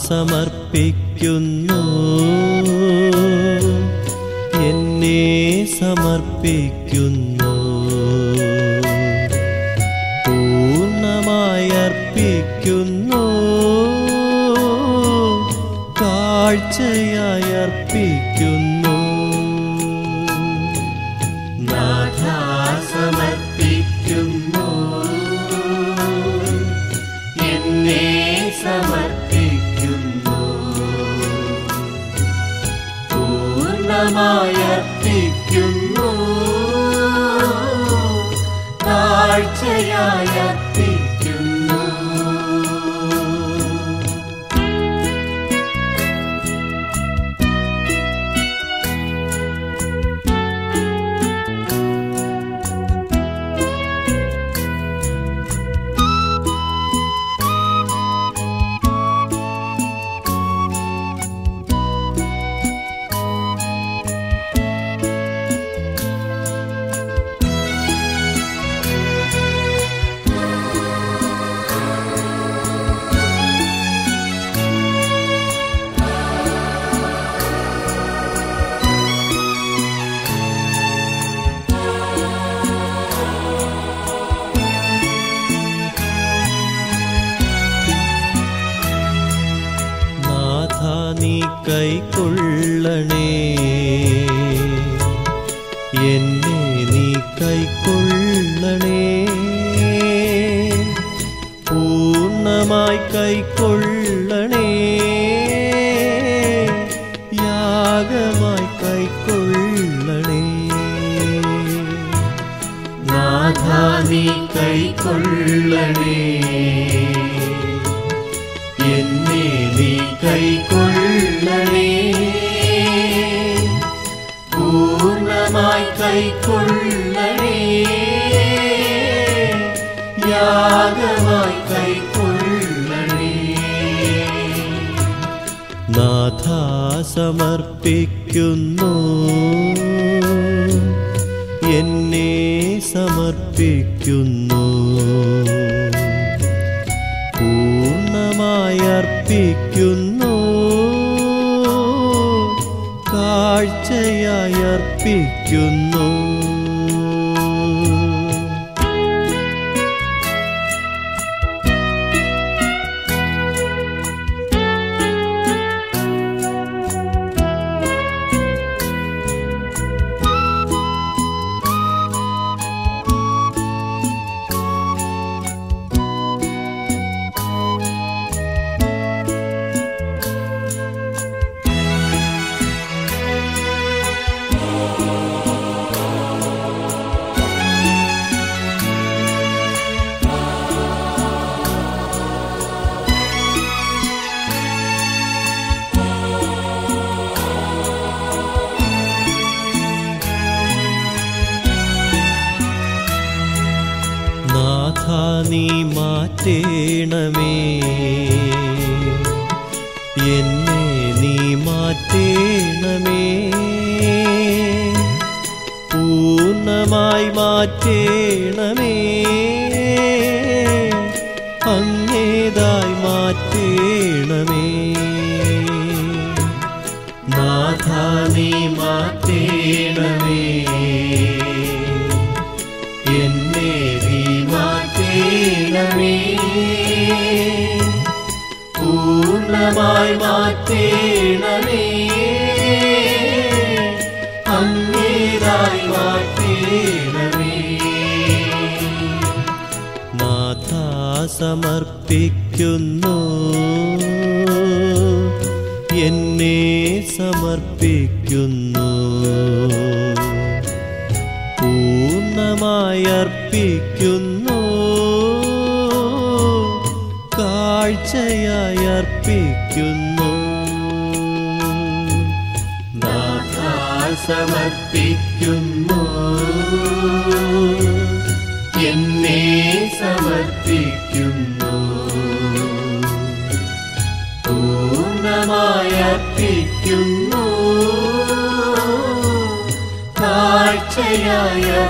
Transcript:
സമർപ്പിക്കുന്നു എന്നെ സമർപ്പിക്കുന്നു പൂർണ്ണമായി അർപ്പിക്കുന്നു കാഴ്ചയായി അർപ്പിക്കുന്നു നാഥ സമർപ്പിക്കുന്നു എന്നെ സമർപ്പിക്കുന്നു പൂർണ്ണമായി അർപ്പിക്കുന്നു കാഴ്ചയായി അർപ്പിക്കുന്നു നാഥ നീ കൈക്കൊള്ളണേ എന്നെ നീ കൈക്കൊള്ളണേ പൂർണ്ണമായി കൈക്കൊള്ളണേ യാഗമായി കൈക്കൊള്ളണേ നാഥ നീ കൈക്കൊള്ളണേ എന്നെ നീ കൈക്കൊള്ളണേ പൂർണ്ണമായി കൈക്കൊള്ളണേ യാഗമായി കൈക്കൊള്ളണേ നാഥ സമർപ്പിക്കുന്നു എന്നെ സമർപ്പിക്കുന്നു പൂർണ്ണമായി അർപ്പിക്കുന്നു കാഴ്ചയായി അർപ്പിക്കുന്നു നാഥ നീ മാറ്റേണമേ എന്നെ നീ മാറ്റേണമേ പൂർണ്ണമായി മാറ്റേണമേ അങ്ങേതായി മാറ്റേണമേ നാഥ നീ മാറ്റേണമേ എന്നെ നീ മാറ്റേണമേ പൂർണ്ണമായി മാറ്റേണമേ അങ്ങേതായി മാറ്റേണമേ നാഥ സമർപ്പിക്കുന്നു എന്നെ സമർപ്പിക്കുന്നു പൂർണ്ണമായി അർപ്പിക്കുന്നു കാഴ്ചയായി അർപ്പിക്കുന്നു നാഥ സമർപ്പിക്കുന്നു എന്നെ സമർപ്പിക്കുന്നു പൂർണ്ണമായി അർപ്പിക്കുന്നു കാഴ്ചയായ